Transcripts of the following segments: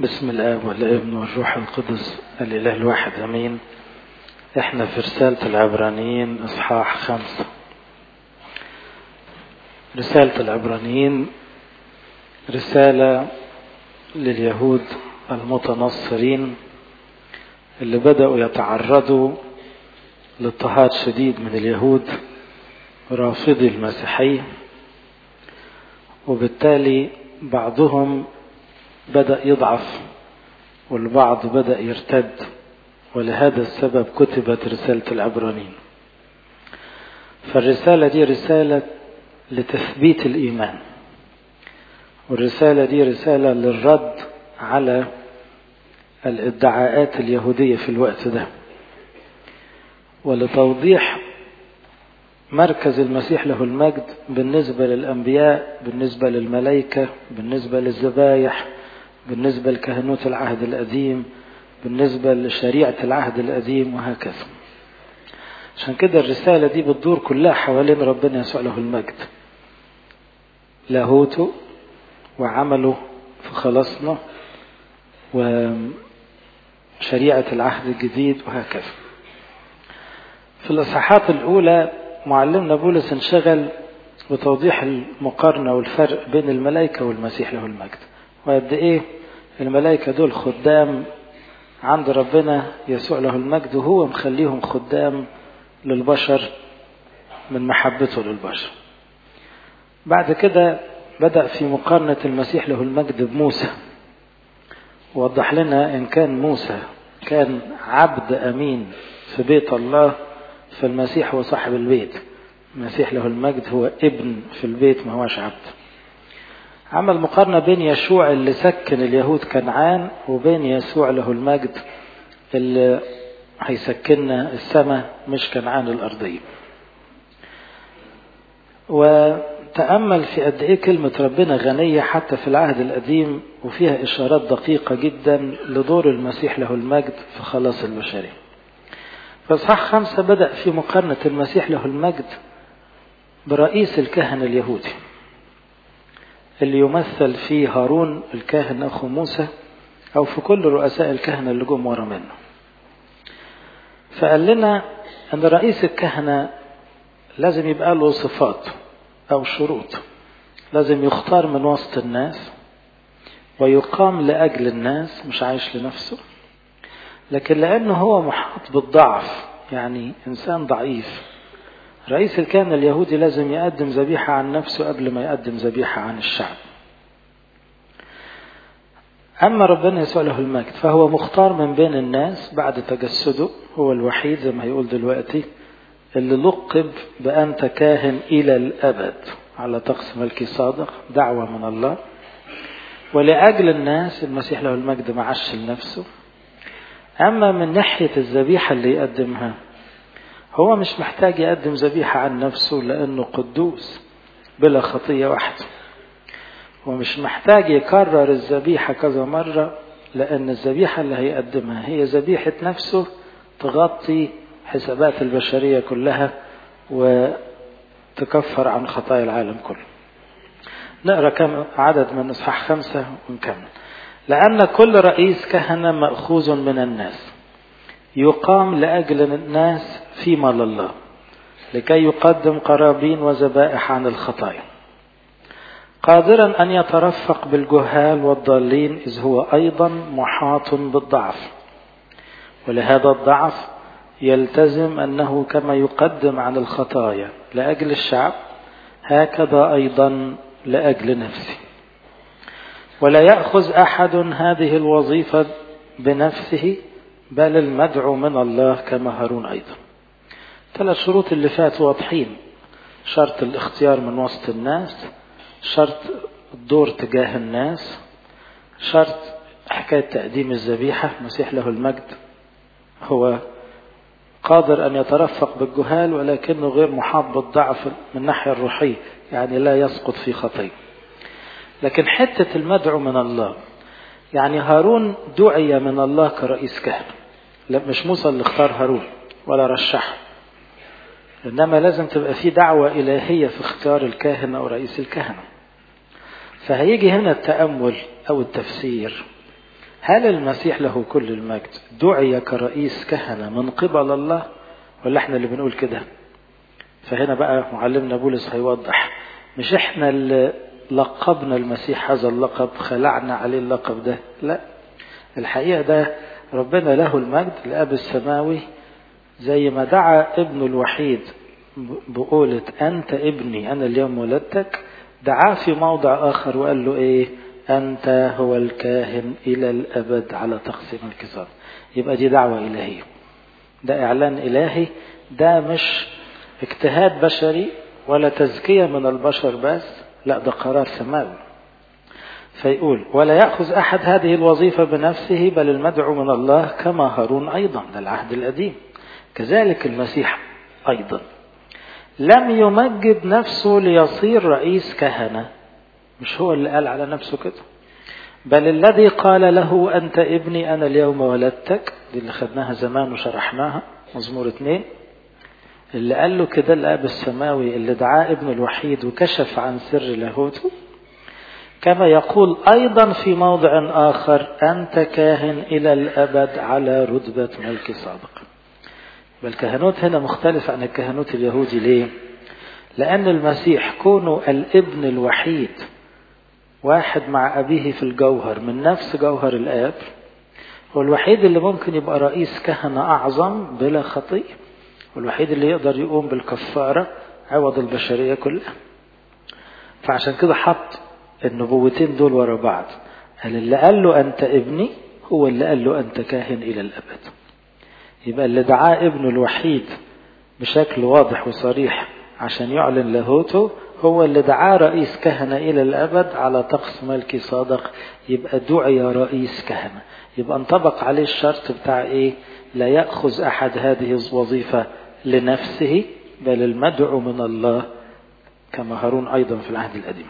بسم الآب والابن والروح القدس الإله الواحد أمين احنا في رسالة العبرانيين إصحاح خمسة رسالة العبرانيين رسالة لليهود المتنصرين اللي بدأوا يتعرضوا لاضطهاد شديد من اليهود رافضي المسيحية وبالتالي بعضهم بدأ يضعف والبعض بدأ يرتد ولهذا السبب كتبت رسالة العبرانيين فالرسالة دي رسالة لتثبيت الإيمان والرسالة دي رسالة للرد على الادعاءات اليهودية في الوقت ده ولتوضيح مركز المسيح له المجد بالنسبة للأنبياء بالنسبة للملائكة بالنسبة للذبايح بالنسبة لكهنوت العهد القديم بالنسبة لشريعة العهد القديم وهكذا عشان كده الرسالة دي بتدور كلها حوالين ربنا يسوع له المجد لاهوته وعمله في خلاصنا وشريعة العهد الجديد وهكذا في الإصحاحات الأولى معلمنا بولس انشغل بتوضيح المقارنة والفرق بين الملائكة والمسيح له المجد وقد إيه الملائكة دول خدام عند ربنا يسوع له المجد وهو مخليهم خدام للبشر من محبته للبشر بعد كده بدأ في مقارنة المسيح له المجد بموسى ووضح لنا إن كان موسى كان عبد أمين في بيت الله فالمسيح هو صاحب البيت المسيح له المجد هو ابن في البيت ما هوش عبد عمل مقارنة بين يشوع اللي سكن اليهود كنعان وبين يسوع له المجد اللي هيسكننا السماء مش كنعان الأرضية وتأمل في قد إيه كلمة ربنا غنية حتى في العهد القديم وفيها إشارات دقيقة جدا لدور المسيح له المجد في خلاص البشرية فإصحاح خمسة بدأ في مقارنة المسيح له المجد برئيس الكهنة اليهودي اللي يمثل فيه هارون الكاهن أخو موسى أو في كل رؤساء الكهنة اللي جم ورا منه فقال لنا أن رئيس الكهنة لازم يبقى له صفات أو شروط لازم يختار من وسط الناس ويقام لأجل الناس مش عايش لنفسه لكن لأنه هو محاط بالضعف يعني إنسان ضعيف رئيس الكهنة اليهودي لازم يقدم ذبيحة عن نفسه قبل ما يقدم ذبيحة عن الشعب أما ربنا يسوع له المجد فهو مختار من بين الناس بعد تجسده هو الوحيد زي ما هيقول دلوقتي اللي لقب بأنت كاهن إلى الأبد على طقس ملكي صادق دعوة من الله ولأجل الناس المسيح له المجد ما عاش لنفسه أما من ناحية الذبيحة اللي يقدمها هو مش محتاج يقدم ذبيحة عن نفسه لأنه قدوس بلا خطية واحدة ومش محتاج يكرر الذبيحة كذا مرة لأن الذبيحة اللي هيقدمها هي ذبيحة نفسه تغطي حسابات البشرية كلها وتكفر عن خطايا العالم كله نقرأ كم عدد من إصحاح خمسة ونكمل لأن كل رئيس كهنة مأخوذ من الناس يقام لأجل الناس فيما لله لكي يقدم قرابين وذبائح عن الخطايا قادرا أن يترفق بالجهال والضالين إذ هو أيضا محاط بالضعف ولهذا الضعف يلتزم أنه كما يقدم عن الخطايا لأجل الشعب هكذا أيضا لأجل نفسه ولا يأخذ أحد هذه الوظيفة بنفسه بل المدعو من الله كما هارون أيضا ثلاث شروط اللي فاتوا واضحين شرط الاختيار من وسط الناس شرط الدور تجاه الناس شرط حكاية تقديم الذبيحة مسيح له المجد هو قادر أن يترفق بالجهال ولكنه غير محاط بالضعف من الناحية الروحية يعني لا يسقط في خطية لكن حتة المدعو من الله يعني هارون دعي من الله كرئيس كهنة لا مش موسى اللي اختار هارون ولا رشحه إنما لازم تبقى في دعوة إلهية في اختيار الكاهن أو رئيس الكهنة فهيجي هنا التأمل أو التفسير هل المسيح له كل المجد دعي كرئيس كهنة من قبل الله ولا احنا اللي بنقول كده فهنا بقى معلمنا بولس هيوضح مش احنا اللي لقبنا المسيح هذا اللقب خلعنا عليه اللقب ده لا الحقيقة ده ربنا له المجد الاب السماوي زي ما دعا ابنه الوحيد بقولة أنت ابني أنا اليوم ولدتك دعاه في موضع آخر وقال له إيه أنت هو الكاهن إلى الأبد على تقسيم الكسار يبقى دي دعوة إلهية ده إعلان إلهي ده مش اجتهاد بشري ولا تزكية من البشر بس لا ده قرار سماوي فيقول ولا يأخذ أحد هذه الوظيفة بنفسه بل المدعو من الله كما هارون أيضا ده العهد القديم كذلك المسيح أيضا لم يمجد نفسه ليصير رئيس كهنة مش هو اللي قال على نفسه كده بل الذي قال له أنت ابني أنا اليوم ولدتك دي اللي خدناها زمان وشرحناها مزمور اتنين اللي قال له كده الآب السماوي اللي دعاه ابن الوحيد وكشف عن سر لاهوته كما يقول أيضا في موضع آخر أنت كاهن إلى الأبد على رتبة ملك صادق والكهنوت هنا مختلف عن الكهنوت اليهودي ليه لأن المسيح كونه الابن الوحيد واحد مع أبيه في الجوهر من نفس جوهر الآب هو الوحيد اللي ممكن يبقى رئيس كهنة أعظم بلا خطية والوحيد اللي يقدر يقوم بالكفارة عوض البشرية كلها فعشان كده حط النبوتين دول ورا بعض قال اللي قال له أنت ابني هو اللي قال له أنت كاهن إلى الأبد يبقى اللي دعاه ابنه الوحيد بشكل واضح وصريح عشان يعلن لاهوته هو اللي دعاه رئيس كهنة إلى الأبد على طقس ملكي صادق يبقى دعي رئيس كهنة يبقى انطبق عليه الشرط بتاع إيه لا يأخذ أحد هذه الوظيفة لنفسه بل المدعو من الله كما هارون أيضا في العهد القديم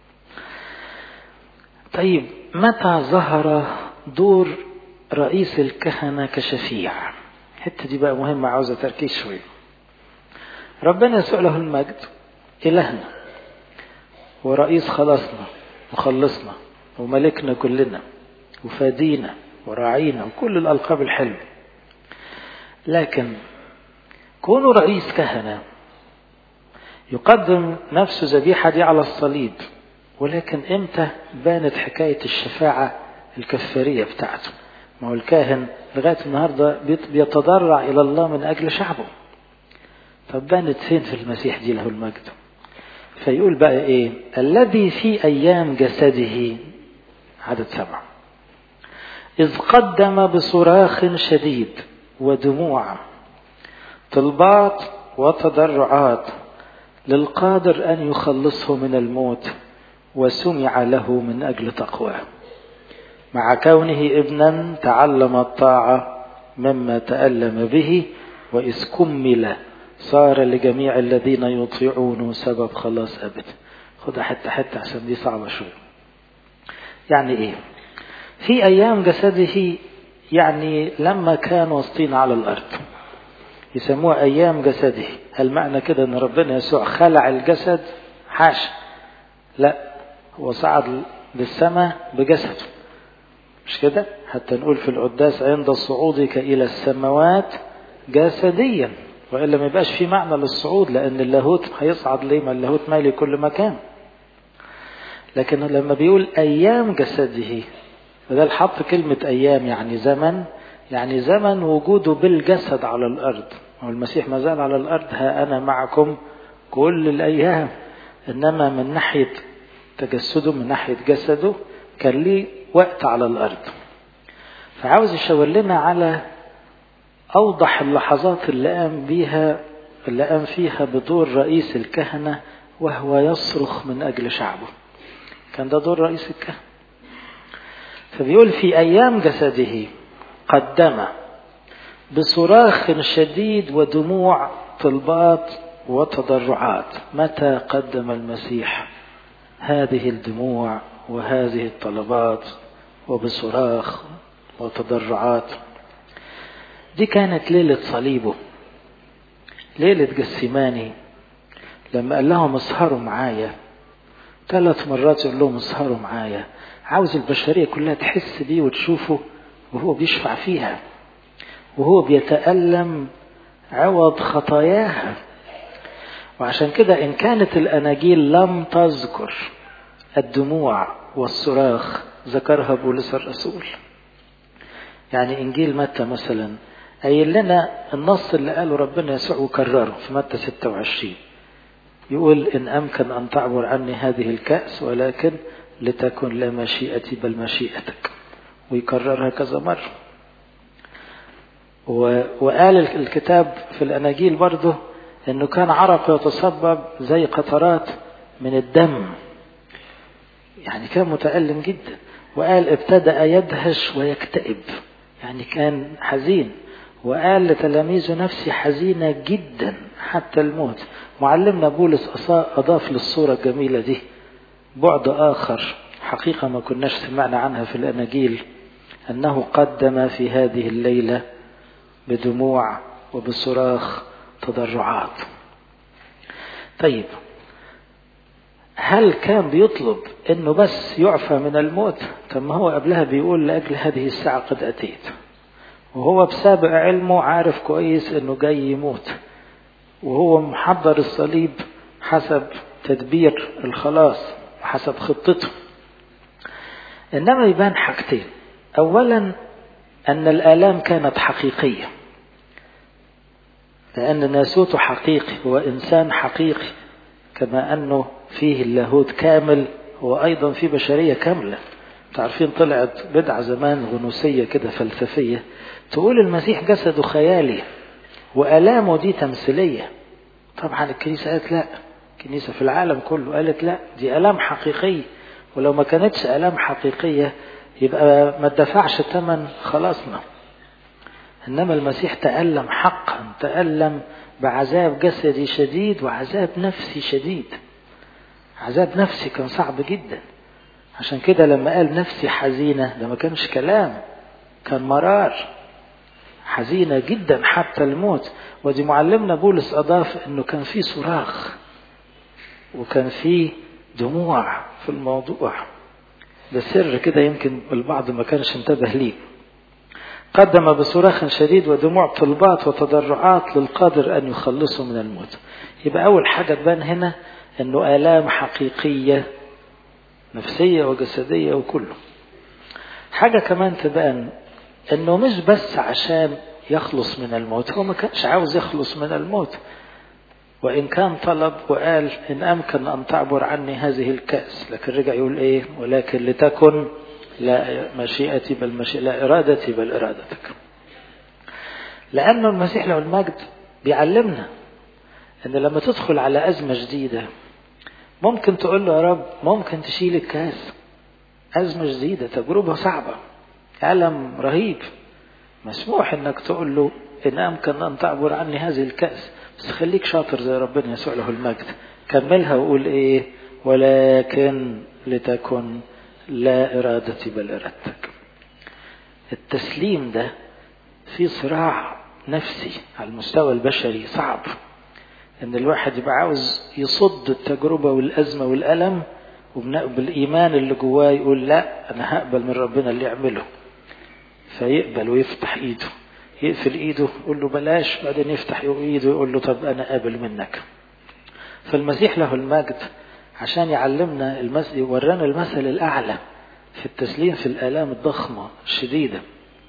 طيب متى ظهر دور رئيس الكهنة كشفيع الحتة دي بقى مهمة عاوزة تركيز شوية ربنا يسوع له المجد إلهنا ورئيس خلاصنا وخلصنا وملكنا كلنا وفادينا وراعينا وكل الألقاب الحلوة لكن كونه رئيس كهنة يقدم نفسه ذبيحة دي على الصليب ولكن امتى بانت حكاية الشفاعة الكفارية بتاعته ما هو الكاهن لغاية النهاردة بيتضرع إلى الله من أجل شعبه طب بانت فين في المسيح دي له المجد فيقول بقى إيه الذي في أيام جسده عدد سبعة إذ قدم بصراخ شديد ودموع طلبات وتضرعات للقادر أن يخلصه من الموت وسمع له من أجل تقواه مع كونه ابنا تعلم الطاعة مما تألم به وإذ كمل صار لجميع الذين يطيعون سبب خلاص أبد خدها حتة حتة عشان دي صعبة شوية يعني إيه في أيام جسده يعني لما كان وسطينا على الأرض يسموها أيام جسده هل معنى كده أن ربنا يسوع خلع الجسد حاشا لا هو صعد للسماء بجسده مش كده حتى نقول في القداس عند صعودك إلى السماوات جسديا وإلا ما يبقاش في معنى للصعود لأن اللاهوت هيصعد ليه ما اللاهوت مالي كل مكان لكن لما بيقول أيام جسده فده حط كلمة أيام يعني زمن يعني زمن وجوده بالجسد على الأرض والمسيح ما زال على الأرض ها أنا معكم كل الأيام إنما من ناحية تجسده من ناحية جسده كان ليه وقت على الأرض فعاوز يشاور لنا على أوضح اللحظات اللي قام بيها اللي قام فيها بدور رئيس الكهنة وهو يصرخ من أجل شعبه كان ده دور رئيس الكهنة فبيقول في أيام جسده قدم بصراخ شديد ودموع طلبات وتضرعات متى قدم المسيح هذه الدموع وهذه الطلبات وبصراخ وتضرعات دي كانت ليلة صليبه ليلة جسماني لما قال لهم اسهروا معايا ثلاث مرات يقول لهم اسهروا معايا عاوز البشرية كلها تحس بيه وتشوفه وهو بيشفع فيها وهو بيتألم عوض خطاياها وعشان كده إن كانت الأناجيل لم تذكر الدموع والصراخ ذكرها بولس الرسول يعني إنجيل متى مثلا قايل لنا النص اللي قاله ربنا يسوع وكرره في متى 26 يقول إن أمكن أن تعبر عني هذه الكأس ولكن لتكن لا مشيئتي بل مشيئتك ويكررها كذا مرة وقال الكتاب في الأناجيل برضه أنه كان عرق يتصبب زي قطرات من الدم يعني كان متألم جدا وقال ابتدأ يدهش ويكتئب يعني كان حزين وقال لتلاميذه نفسي حزينة جدا حتى الموت معلمنا بولس أضاف للصورة الجميلة دي بعد آخر حقيقة ما كناش سمعنا عنها في الأناجيل أنه قدم في هذه الليلة بدموع وبصراخ تضرعات طيب هل كان بيطلب انه بس يعفى من الموت طب ما هو قبلها بيقول لاجل هذه الساعه قد اتيت وهو بسابق علمه عارف كويس انه جاي يموت وهو محضر الصليب حسب تدبير الخلاص حسب خطته انما يبان حاجتين اولا ان الالام كانت حقيقيه لان ناسوته حقيقي هو انسان حقيقي كما انه فيه اللاهوت كامل هو ايضا في بشريه كامله تعرفين طلعت بدعه زمان غنوصيه كده فلسفيه تقول المسيح جسده خيالي والامه دي تمثيليه طبعا الكنيسه قالت لا الكنيسه في العالم كله قالت لا دي الام حقيقيه ولو ما كانتش الام حقيقيه يبقى ما اتدفعش ثمن خلاصنا انما المسيح تالم حقا تالم بعذاب جسدي شديد وعذاب نفسي شديد عذاب نفسي كان صعب جدا عشان كده لما قال نفسي حزينة ده ما كانش كلام كان مرار حزينة جدا حتى الموت ودي معلمنا بولس أضاف أنه كان في صراخ وكان في دموع في الموضوع ده سر كده يمكن البعض ما كانش انتبه ليه قدم بصراخ شديد ودموع طلبات وتضرعات للقادر أن يخلصه من الموت يبقى أول حاجة تبان هنا أنه آلام حقيقية نفسية وجسدية وكله حاجة كمان تبان أنه مش بس عشان يخلص من الموت هو ما كانش عاوز يخلص من الموت وإن كان طلب وقال إن أمكن أن تعبر عني هذه الكأس لكن رجع يقول إيه ولكن لتكن لا مشيئتي بل مشيئة لا إرادتي بل إرادتك لأنه المسيح له المجد بيعلمنا أن لما تدخل على أزمة جديدة ممكن تقول له يا رب ممكن تشيل الكاس أزمة جديدة تجربة صعبة ألم رهيب مسموح أنك تقول له إن أمكن أن تعبر عني هذه الكأس بس خليك شاطر زي ربنا يسوع له المجد كملها وقول إيه ولكن لتكن لا إرادتي بل إرادتك التسليم ده في صراع نفسي على المستوى البشري صعب ان الواحد يبقى عاوز يصد التجربة والأزمة والألم وبالإيمان اللي جواه يقول لا أنا هقبل من ربنا اللي يعمله فيقبل ويفتح إيده يقفل إيده يقول له بلاش بعدين يفتح إيده ويقول له طب أنا قابل منك فالمسيح له المجد عشان يعلمنا المثل ورانا المثل الأعلى في التسليم في الآلام الضخمة الشديدة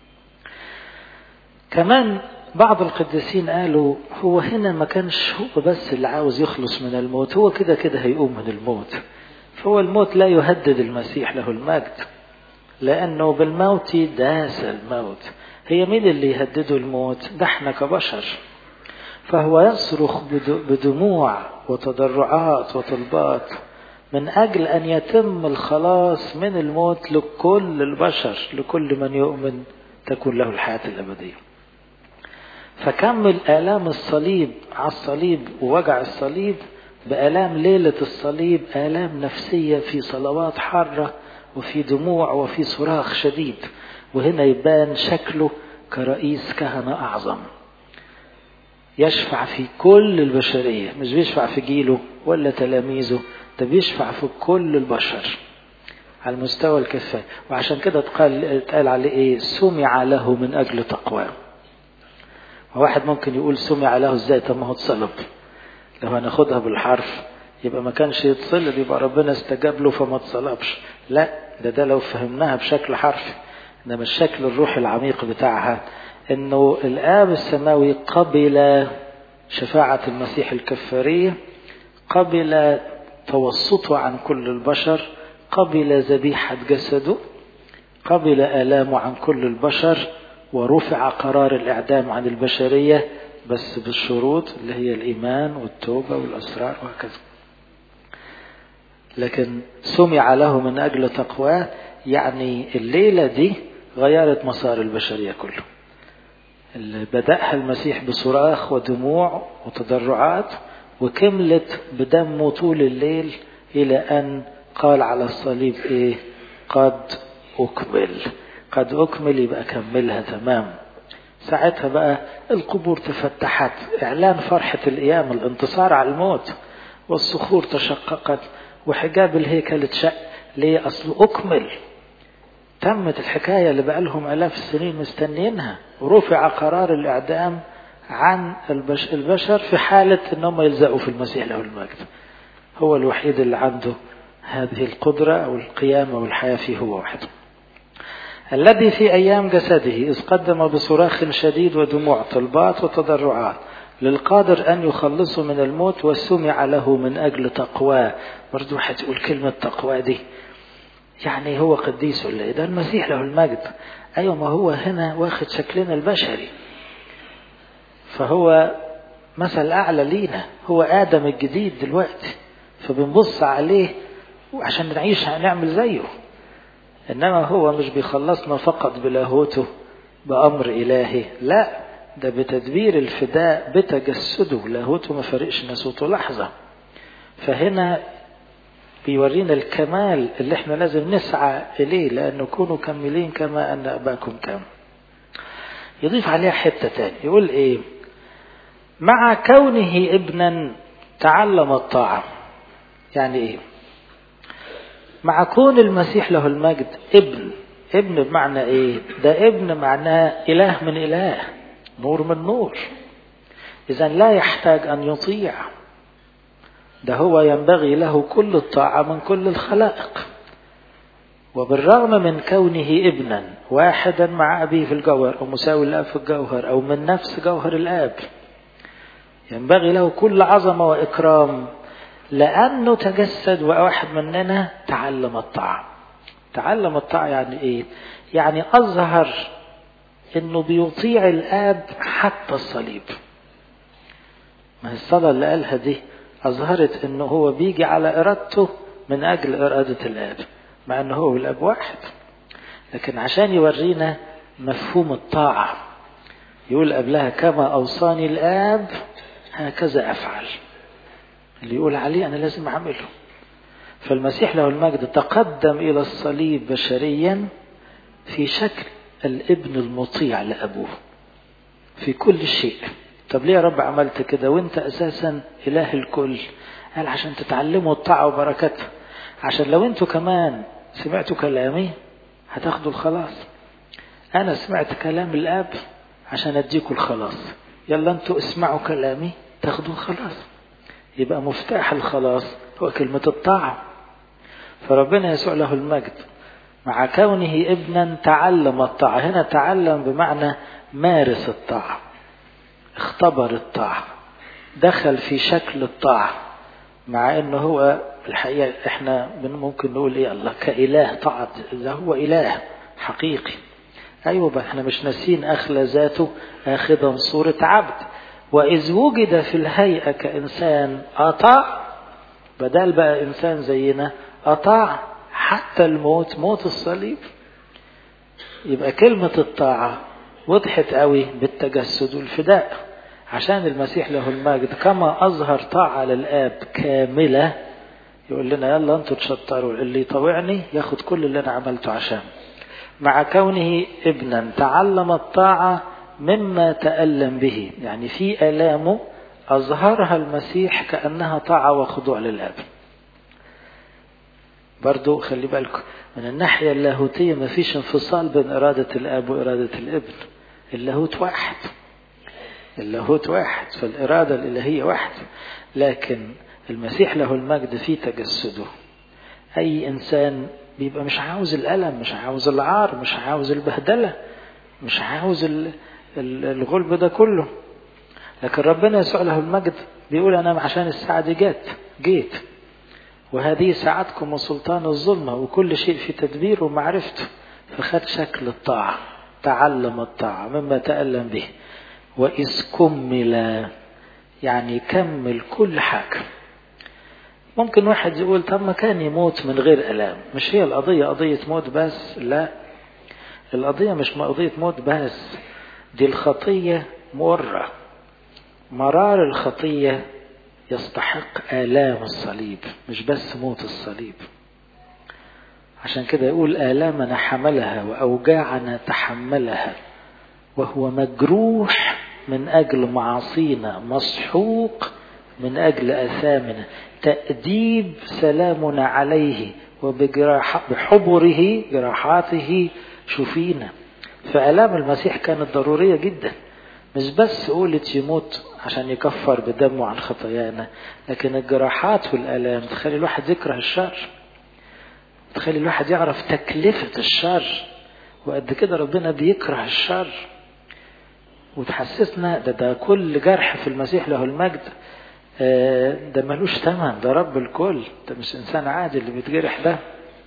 كمان بعض القديسين قالوا هو هنا ما كانش هو بس اللي عاوز يخلص من الموت هو كده كده هيقوم من الموت فهو الموت لا يهدد المسيح له المجد لأنه بالموت داس الموت هي مين اللي يهدده الموت ده احنا كبشر فهو يصرخ بدموع وتضرعات وطلبات من أجل أن يتم الخلاص من الموت لكل البشر لكل من يؤمن تكون له الحياة الأبدية فكمل آلام الصليب على الصليب ووجع الصليب بآلام ليلة الصليب آلام نفسية في صلوات حارة وفي دموع وفي صراخ شديد وهنا يبان شكله كرئيس كهنة أعظم يشفع في كل البشرية مش بيشفع في جيله ولا تلاميذه ده بيشفع في كل البشر على المستوى الكفاية وعشان كده اتقال اتقال عليه ايه سمع له من اجل تقواه واحد ممكن يقول سمع له ازاي طب ما هو اتصلب لو هناخدها بالحرف يبقى ما كانش يتصلب يبقى ربنا استجاب له فما اتصلبش لا ده ده لو فهمناها بشكل حرفي انما الشكل الروحي العميق بتاعها انه الاب السماوي قبل شفاعة المسيح الكفارية قبل توسطه عن كل البشر قبل ذبيحة جسده قبل آلامه عن كل البشر ورفع قرار الإعدام عن البشرية بس بالشروط اللي هي الإيمان والتوبة والأسرار وهكذا لكن سمع له من أجل تقواه يعني الليلة دي غيرت مسار البشرية كله اللي بدأها المسيح بصراخ ودموع وتضرعات وكملت بدمه طول الليل إلى أن قال على الصليب إيه قد أكمل قد أكمل يبقى كملها تمام ساعتها بقى القبور تفتحت إعلان فرحة القيام الانتصار على الموت والصخور تشققت وحجاب الهيكل اتشق ليه أصله أكمل تمت الحكاية اللي بقى لهم آلاف السنين مستنيينها ورفع قرار الإعدام عن البشر في حالة أنهم يلزقوا في المسيح له المجد هو الوحيد اللي عنده هذه القدرة أو القيامة والحياة فيه هو وحده الذي في أيام جسده إذ قدم بصراخ شديد ودموع طلبات وتضرعات للقادر أن يخلصه من الموت وسمع له من أجل تقواه برضو واحد يقول كلمة تقوى دي يعني هو قديس ولا إيه ده المسيح له المجد أيوة ما هو هنا واخد شكلنا البشري فهو مثل أعلى لينا هو آدم الجديد دلوقتي فبنبص عليه عشان نعيش نعمل زيه إنما هو مش بيخلصنا فقط بلاهوته بأمر إلهي لا ده بتدبير الفداء بتجسده لاهوته ما فرقش نسوته لحظة فهنا بيورينا الكمال اللي احنا لازم نسعى إليه لأن كونوا كاملين كما أن أباكم كان يضيف عليها حتة تاني يقول إيه مع كونه ابنا تعلم الطاعة يعني إيه مع كون المسيح له المجد ابن ابن بمعنى ايه ده ابن معناه اله من اله نور من نور اذا لا يحتاج ان يطيع ده هو ينبغي له كل الطاعة من كل الخلائق وبالرغم من كونه ابنا واحدا مع أبيه في الجوهر أو مساوي الآب في الجوهر أو من نفس جوهر الآب ينبغي له كل عظمة وإكرام لأنه تجسد وواحد مننا تعلم الطاعة تعلم الطاعة يعني إيه؟ يعني أظهر إنه بيطيع الآب حتى الصليب ما هي الصلاة اللي قالها دي أظهرت إنه هو بيجي على إرادته من أجل إرادة الآب مع إنه هو والآب واحد لكن عشان يورينا مفهوم الطاعة يقول قبلها كما أوصاني الآب هكذا أفعل اللي يقول عليه أنا لازم أعمله فالمسيح له المجد تقدم إلى الصليب بشريا في شكل الابن المطيع لأبوه في كل شيء طب ليه يا رب عملت كده وانت أساسا إله الكل قال عشان تتعلموا الطاعة وبركتها عشان لو انتوا كمان سمعتوا كلامي هتاخدوا الخلاص أنا سمعت كلام الآب عشان أديكوا الخلاص يلا انتوا اسمعوا كلامي تاخدوا الخلاص يبقى مفتاح الخلاص هو كلمة الطاعة فربنا يسوع له المجد مع كونه ابنا تعلم الطاعة هنا تعلم بمعنى مارس الطاعة اختبر الطاعة دخل في شكل الطاعة مع انه هو الحقيقة احنا ممكن نقول ايه الله كإله طاعة ده هو إله حقيقي ايوه بقى احنا مش ناسين اخلى ذاته اخذا صورة عبد وإذ وجد في الهيئة كإنسان أطاع بدل بقى إنسان زينا أطاع حتى الموت موت الصليب يبقى كلمة الطاعة وضحت قوي بالتجسد والفداء عشان المسيح له المجد كما أظهر طاعة للآب كاملة يقول لنا يلا انتوا تشطروا اللي يطوعني ياخد كل اللي أنا عملته عشان مع كونه ابنا تعلم الطاعة مما تألم به يعني في آلامه أظهرها المسيح كأنها طاعة وخضوع للآب برضو خلي بالكم من الناحية اللاهوتية ما فيش انفصال بين إرادة الأب وإرادة الابن اللاهوت واحد اللاهوت واحد فالإرادة الإلهية واحد لكن المسيح له المجد في تجسده أي إنسان بيبقى مش عاوز الألم مش عاوز العار مش عاوز البهدلة مش عاوز الغلب ده كله لكن ربنا يسوع له المجد بيقول أنا عشان الساعة دي جت جيت وهذه ساعتكم وسلطان الظلمة وكل شيء في تدبيره ومعرفته فخد شكل الطاعة تعلم الطاعة مما تألم به وإذ كمل يعني كمل كل حاجة ممكن واحد يقول طب ما كان يموت من غير ألام مش هي القضية قضية موت بس لا القضية مش قضية موت بس دي الخطية مرة مرار الخطية يستحق آلام الصليب مش بس موت الصليب عشان كده يقول آلامنا حملها وأوجاعنا تحملها وهو مجروح من أجل معاصينا مسحوق من أجل أثامنا تأديب سلامنا عليه وبحبره جراحاته شفينا فآلام المسيح كانت ضرورية جدا مش بس قولة يموت عشان يكفر بدمه عن خطايانا لكن الجراحات والآلام تخلي الواحد يكره الشر تخلي الواحد يعرف تكلفة الشر وقد كده ربنا بيكره الشر وتحسسنا ده ده كل جرح في المسيح له المجد ده ملوش ثمن ده رب الكل ده مش انسان عادي اللي بيتجرح ده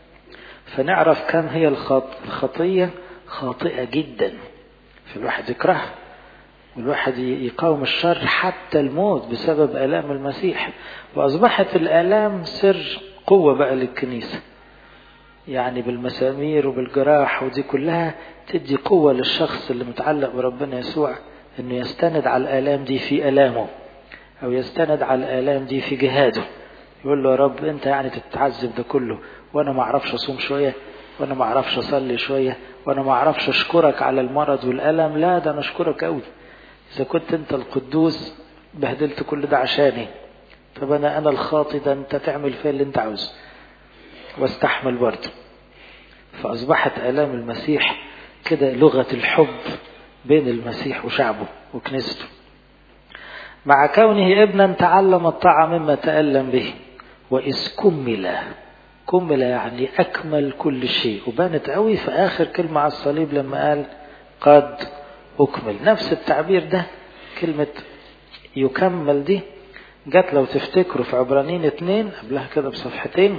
فنعرف كم هي الخطية خاطئة جدا فالواحد يكرهها والواحد يقاوم الشر حتى الموت بسبب آلام المسيح وأصبحت الآلام سر قوة بقى للكنيسة يعني بالمسامير وبالجراح ودي كلها تدي قوة للشخص اللي متعلق بربنا يسوع انه يستند على الآلام دي في آلامه او يستند على الآلام دي في جهاده يقول له يا رب انت يعني تتعذب ده كله وانا ما اعرفش اصوم شوية وانا ما اعرفش اصلي شوية وانا ما اعرفش اشكرك على المرض والألم لا ده انا اشكرك قوي اذا كنت انت القدوس بهدلت كل ده عشاني طب انا انا الخاطي ده انت تعمل فيا اللي انت عاوزه واستحمل برضه فاصبحت الام المسيح كده لغه الحب بين المسيح وشعبه وكنيسته مع كونه ابنا تعلم الطاعة مما تألم به وإذ كمل كمل يعني أكمل كل شيء وبانت قوي في آخر كلمة على الصليب لما قال قد أكمل نفس التعبير ده كلمة يكمل دي جت لو تفتكروا في عبرانيين اتنين قبلها كده بصفحتين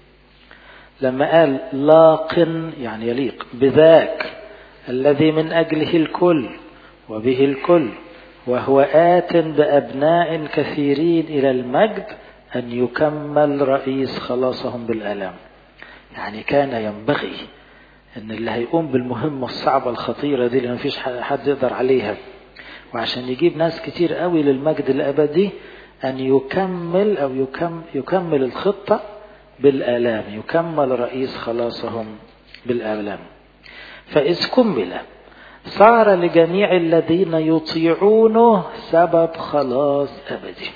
لما قال لاق يعني يليق بذاك الذي من أجله الكل وبه الكل وهو آت بأبناء كثيرين إلى المجد أن يكمل رئيس خلاصهم بالآلام يعني كان ينبغي أن اللي هيقوم بالمهمة الصعبة الخطيرة دي اللي مفيش حد يقدر عليها وعشان يجيب ناس كتير قوي للمجد الأبدي أن يكمل أو يكم يكمل الخطة بالآلام يكمل رئيس خلاصهم بالآلام فإذ كمل صار لجميع الذين يطيعونه سبب خلاص أبدي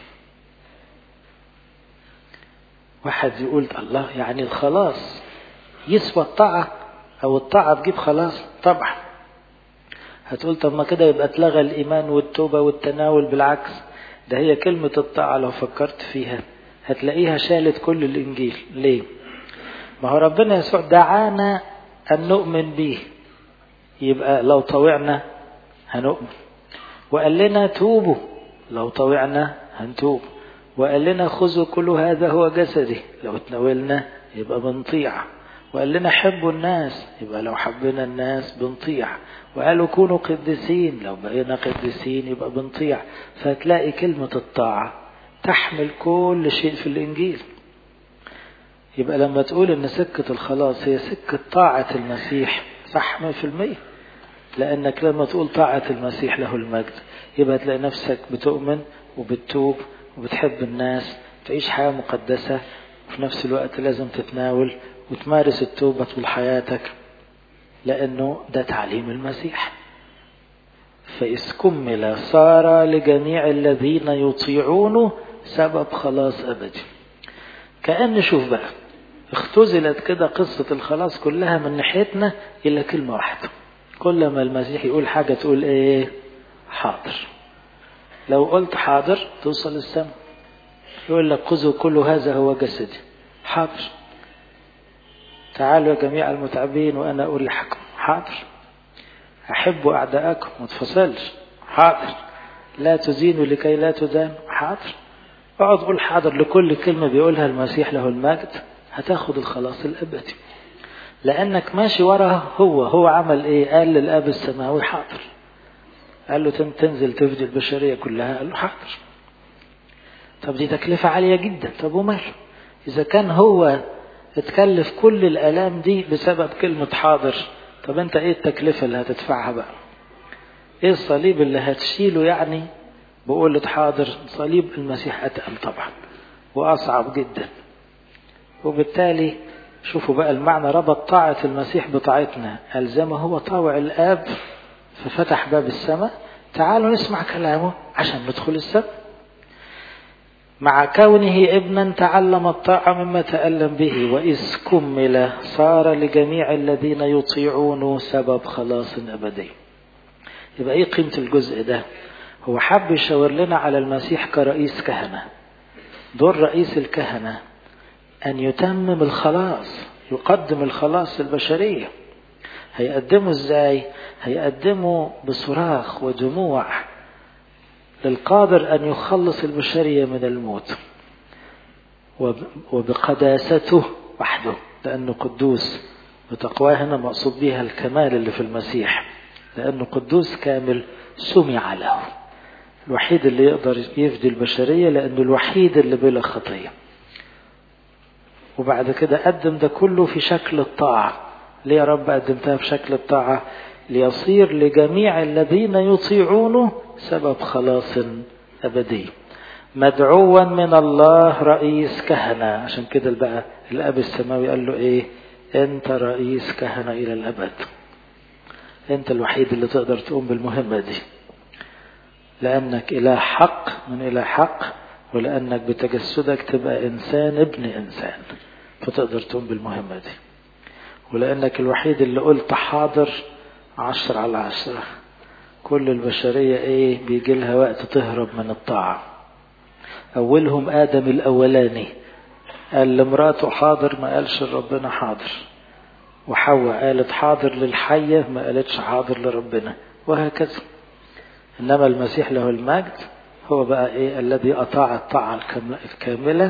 واحد يقول الله يعني الخلاص يسوى الطاعة أو الطاعة تجيب خلاص طبعا هتقول طب ما كده يبقى اتلغى الإيمان والتوبة والتناول بالعكس ده هي كلمة الطاعة لو فكرت فيها هتلاقيها شالت كل الإنجيل ليه ما هو ربنا يسوع دعانا أن نؤمن به يبقى لو طوعنا هنؤمن وقال لنا توبوا لو طوعنا هنتوب وقال لنا خذوا كل هذا هو جسدي لو تناولنا يبقى بنطيع وقال لنا حبوا الناس يبقى لو حبينا الناس بنطيع وقالوا كونوا قديسين لو بقينا قديسين يبقى بنطيع فتلاقي كلمة الطاعة تحمل كل شيء في الإنجيل يبقى لما تقول إن سكة الخلاص هي سكة طاعة المسيح صح 100% لأنك لما تقول طاعة المسيح له المجد يبقى تلاقي نفسك بتؤمن وبتتوب وبتحب الناس تعيش حياة مقدسة وفي نفس الوقت لازم تتناول وتمارس التوبة طول حياتك لأنه ده تعليم المسيح فإذ كمل صار لجميع الذين يطيعونه سبب خلاص أبدي كأن شوف بقى اختزلت كده قصة الخلاص كلها من ناحيتنا إلا كلمة واحدة كل ما المسيح يقول حاجة تقول إيه حاضر لو قلت حاضر توصل السماء يقول لك خذوا كل هذا هو جسدي حاضر تعالوا يا جميع المتعبين وأنا أريحكم حاضر أحبوا أعداءكم ما تفصلش حاضر لا تزينوا لكي لا تدان حاضر اقعد قول حاضر لكل كلمة بيقولها المسيح له المجد هتاخد الخلاص الأبدي لأنك ماشي وراه هو هو عمل إيه قال للأب السماوي حاضر قال له تنزل تفدي البشرية كلها قال له حاضر طب دي تكلفة عالية جدا طب وماله إذا كان هو اتكلف كل الآلام دي بسبب كلمة حاضر طب أنت إيه التكلفة اللي هتدفعها بقى إيه الصليب اللي هتشيله يعني بقولة حاضر صليب المسيح أتقل طبعا وأصعب جدا وبالتالي شوفوا بقى المعنى ربط طاعة المسيح بطاعتنا ألزمه هو طاوع الآب ففتح باب السماء تعالوا نسمع كلامه عشان ندخل السماء مع كونه ابنا تعلم الطاعة مما تألم به وإذ كمل صار لجميع الذين يطيعون سبب خلاص أبدي يبقى إيه قيمة الجزء ده هو حب يشاور لنا على المسيح كرئيس كهنة دور رئيس الكهنة أن يتمم الخلاص يقدم الخلاص للبشرية هيقدمه ازاي هيقدمه بصراخ ودموع للقادر أن يخلص البشرية من الموت وبقداسته وحده لأنه قدوس وتقواه هنا مقصود بها الكمال اللي في المسيح لأنه قدوس كامل سمع له الوحيد اللي يقدر يفدي البشرية لأنه الوحيد اللي بلا خطية وبعد كده قدم ده كله في شكل الطاعة ليه يا رب قدمتها في شكل الطاعة ليصير لجميع الذين يطيعونه سبب خلاص أبدي مدعوا من الله رئيس كهنة عشان كده بقى الأب السماوي قال له إيه أنت رئيس كهنة إلى الأبد أنت الوحيد اللي تقدر تقوم بالمهمة دي لأنك إله حق من إله حق ولأنك بتجسدك تبقى إنسان ابن إنسان فتقدر تقوم بالمهمة دي ولأنك الوحيد اللي قلت حاضر عشر على عشرة كل البشرية ايه بيجي لها وقت تهرب من الطاعة أولهم آدم الأولاني قال لمراته حاضر ما قالش ربنا حاضر وحواء قالت حاضر للحية ما قالتش حاضر لربنا وهكذا إنما المسيح له المجد هو بقى إيه الذي أطاع الطاعة الكاملة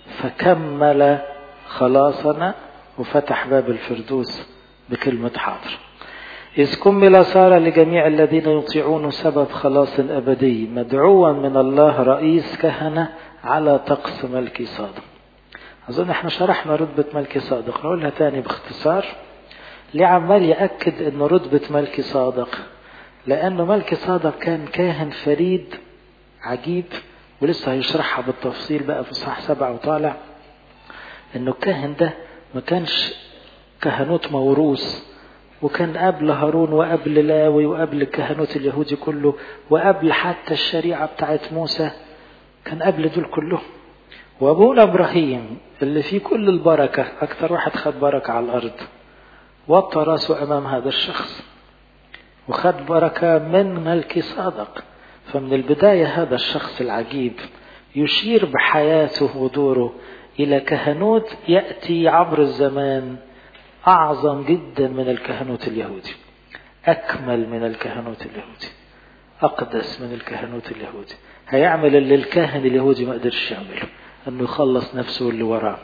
فكمل خلاصنا وفتح باب الفردوس بكلمة حاضر إذ كمل صار لجميع الذين يطيعون سبب خلاص أبدي مدعوا من الله رئيس كهنة على طقس ملكي صادق أظن احنا شرحنا رتبة ملكي صادق نقولها تاني باختصار ليه عمال يأكد أن رتبة ملكي صادق لأنه ملكي صادق كان كاهن فريد عجيب ولسه هيشرحها بالتفصيل بقى في صح سبعة وطالع أنه الكاهن ده ما كانش كهنوت موروث وكان قبل هارون وقبل لاوي وقبل الكهنوت اليهودي كله وقبل حتى الشريعة بتاعت موسى كان قبل دول كلهم وابونا ابراهيم اللي فيه كل البركة اكتر واحد خد بركة على الارض وطى راسه امام هذا الشخص وخد بركة من ملك صادق فمن البداية هذا الشخص العجيب يشير بحياته ودوره إلى كهنوت يأتي عبر الزمان أعظم جدا من الكهنوت اليهودي أكمل من الكهنوت اليهودي أقدس من الكهنوت اليهودي هيعمل اللي الكاهن اليهودي ما قدرش يعمله أنه يخلص نفسه واللي وراه